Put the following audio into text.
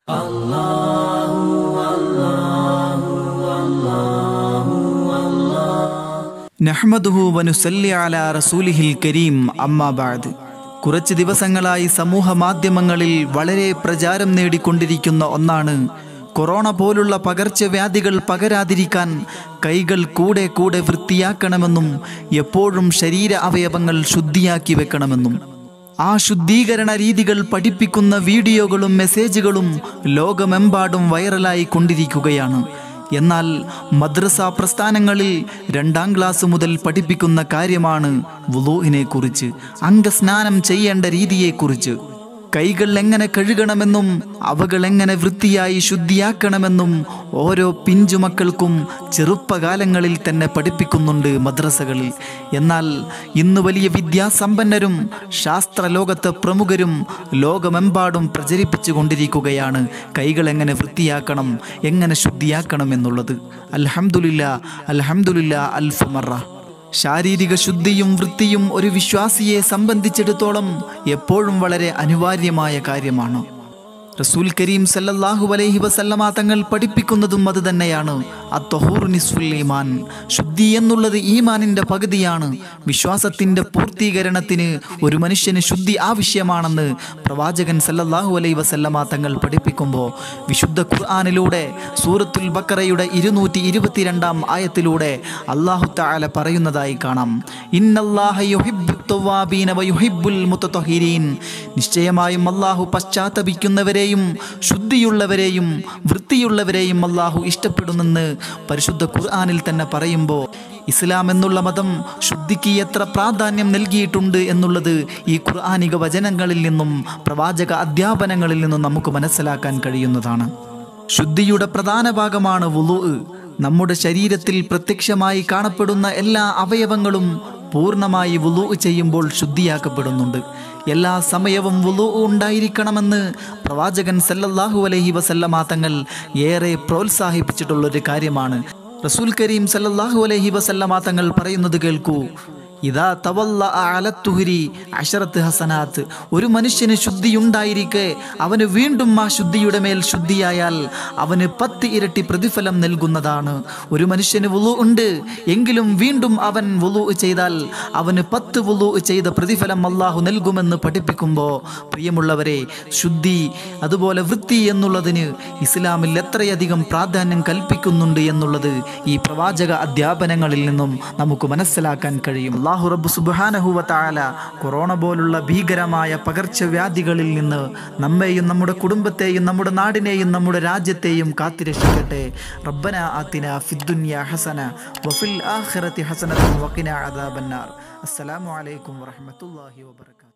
നഹ്മദുഹു വനുസല്ലി അലാ റസൂലിഹിൽ കരീം അമ്മാ ബഅദ് കുറച്ച് ദിവസങ്ങളായി സമൂഹ മാധ്യമങ്ങളിൽ വളരെ പ്രചാരം നേടിക്കൊണ്ടിരിക്കുന്ന ഒന്നാണ് കൊറോണ പോലുള്ള പകർച്ചവ്യാധികൾ പകരാതിരിക്കാൻ കൈകൾ കൂടെ കൂടെ വൃത്തിയാക്കണമെന്നും എപ്പോഴും ശരീര അവയവങ്ങൾ ശുദ്ധിയാക്കി വെക്കണമെന്നും ആ ശുദ്ധീകരണ രീതികൾ പഠിപ്പിക്കുന്ന വീഡിയോകളും മെസ്സേജുകളും ലോകമെമ്പാടും വൈറലായി കൊണ്ടിരിക്കുകയാണ് എന്നാൽ മദ്രസ പ്രസ്ഥാനങ്ങളിൽ രണ്ടാം ക്ലാസ് മുതൽ പഠിപ്പിക്കുന്ന കാര്യമാണ് വുളൂഹിനെ കുറിച്ച് അംഗസ്നാനം ചെയ്യേണ്ട രീതിയെക്കുറിച്ച് കൈകൾ എങ്ങനെ കഴുകണമെന്നും അവകൾ എങ്ങനെ വൃത്തിയായി ശുദ്ധിയാക്കണമെന്നും ഓരോ പിഞ്ചുമക്കൾക്കും ചെറുപ്പകാലങ്ങളിൽ തന്നെ പഠിപ്പിക്കുന്നുണ്ട് മദ്രസകളിൽ എന്നാൽ ഇന്ന് വലിയ വിദ്യാസമ്പന്നരും ശാസ്ത്രലോകത്തെ പ്രമുഖരും ലോകമെമ്പാടും പ്രചരിപ്പിച്ചു കൊണ്ടിരിക്കുകയാണ് കൈകൾ എങ്ങനെ വൃത്തിയാക്കണം എങ്ങനെ ശുദ്ധിയാക്കണം എന്നുള്ളത് അൽഹംദുലില്ല അൽഹംദുലില്ല അൽഫുമറ ശാരീരിക ശുദ്ധിയും വൃത്തിയും ഒരു വിശ്വാസിയെ സംബന്ധിച്ചിടത്തോളം എപ്പോഴും വളരെ അനിവാര്യമായ കാര്യമാണ് റസൂൽ കരീം സല്ലല്ലാഹു അലൈഹി വസല്ലമ തങ്ങൾ പഠിപ്പിക്കുന്നതും അത് തന്നെയാണ് അത്തൊഹൂർ നിസ്ഫുൽ ഈമാൻ ശുദ്ധി എന്നുള്ളത് ഈമാനിന്റെ പകുതിയാണ് വിശ്വാസത്തിന്റെ പൂർത്തീകരണത്തിന് ഒരു മനുഷ്യന് ശുദ്ധി ആവശ്യമാണെന്ന് പ്രവാചകൻ സല്ലല്ലാഹു അലൈഹി വസല്ലമ തങ്ങൾ പഠിപ്പിക്കുമ്പോൾ വിശുദ്ധ ഖുർആാനിലൂടെ സൂറത്തുൽ ബക്കറയുടെ ഇരുന്നൂറ്റി ഇരുപത്തിരണ്ടാം ആയത്തിലൂടെ അള്ളാഹു തആല പറയുന്നതായി കാണാം ഇന്നല്ലാഹ യുഹിബ്ബു തവ്വാബീന വയുഹിബ്ബുൽ മുത്തത്വഹിരീൻ നിശ്ചയമായും അള്ളാഹു പശ്ചാത്തപിക്കുന്നവരെയും ശുദ്ധിയുള്ളവരെയും വൃത്തിയുള്ളവരെയും അള്ളാഹു ഇഷ്ടപ്പെടുന്നെന്ന് പരിശുദ്ധ ഖുർആാനിൽ തന്നെ പറയുമ്പോൾ ഇസ്ലാം എന്നുള്ള മതം ശുദ്ധിക്ക് എത്ര പ്രാധാന്യം നൽകിയിട്ടുണ്ട് എന്നുള്ളത് ഈ ഖുർആാനിക വചനങ്ങളിൽ നിന്നും പ്രവാചക അധ്യാപനങ്ങളിൽ നിന്നും നമുക്ക് മനസ്സിലാക്കാൻ കഴിയുന്നതാണ് ശുദ്ധിയുടെ പ്രധാന ഭാഗമാണ് വുളു നമ്മുടെ ശരീരത്തിൽ പ്രത്യക്ഷമായി കാണപ്പെടുന്ന എല്ലാ അവയവങ്ങളും പൂർണ്ണമായി വുളു ചെയ്യുമ്പോൾ ശുദ്ധിയാക്കപ്പെടുന്നുണ്ട് എല്ലാ സമയവും വുളു ഉണ്ടായിരിക്കണമെന്ന് പ്രവാചകൻ സല്ലല്ലാഹു അലൈഹി വസല്ലമ തങ്ങൾ ഏറെ പ്രോത്സാഹിപ്പിച്ചിട്ടുള്ളൊരു കാര്യമാണ് റസൂൽ കരീം സല്ലല്ലാഹു അലൈഹി വസല്ലമ തങ്ങൾ പറയുന്നത് കേൾക്കൂ ഇതാ തവല്ല അലത്തുഹുരി അഷറത്ത് ഹസനാത്ത് ഒരു മനുഷ്യന് ശുദ്ധിയുണ്ടായിരിക്കെ അവന് വീണ്ടും ആ ശുദ്ധിയുടെ മേൽ ശുദ്ധിയായാൽ അവന് പത്ത് ഇരട്ടി പ്രതിഫലം നൽകുന്നതാണ് ഒരു മനുഷ്യന് വുളു ഉണ്ട് എങ്കിലും വീണ്ടും അവൻ വുളു ചെയ്താൽ അവന് പത്ത് വുളു ചെയ്ത പ്രതിഫലം അള്ളാഹു നൽകുമെന്ന് പഠിപ്പിക്കുമ്പോൾ പ്രിയമുള്ളവരെ ശുദ്ധി അതുപോലെ വൃത്തി എന്നുള്ളതിന് ഇസ്ലാമിൽ എത്രയധികം പ്രാധാന്യം കൽപ്പിക്കുന്നുണ്ട് എന്നുള്ളത് ഈ പ്രവാചക അധ്യാപനങ്ങളിൽ നിന്നും നമുക്ക് മനസ്സിലാക്കാൻ കഴിയും അള്ളാഹു റബ്ബ് സുബാനഹുവ താല കൊറോണ പോലുള്ള ഭീകരമായ പകർച്ചവ്യാധികളിൽ നിന്ന് നമ്മെയും നമ്മുടെ കുടുംബത്തെയും നമ്മുടെ നാടിനെയും നമ്മുടെ രാജ്യത്തെയും കാത്തിരക്ഷിക്കട്ടെ റബ്ബന ആത്തിന ഫിദ്ദുന്യ ഹസന വഫിൽ ആഖിറതി ഹസനതൻ വഖിന അദാബന്നാർ അസ്സലാമു അലൈക്കും വറഹ്മത്തുള്ളാഹി വബറകാതുഹു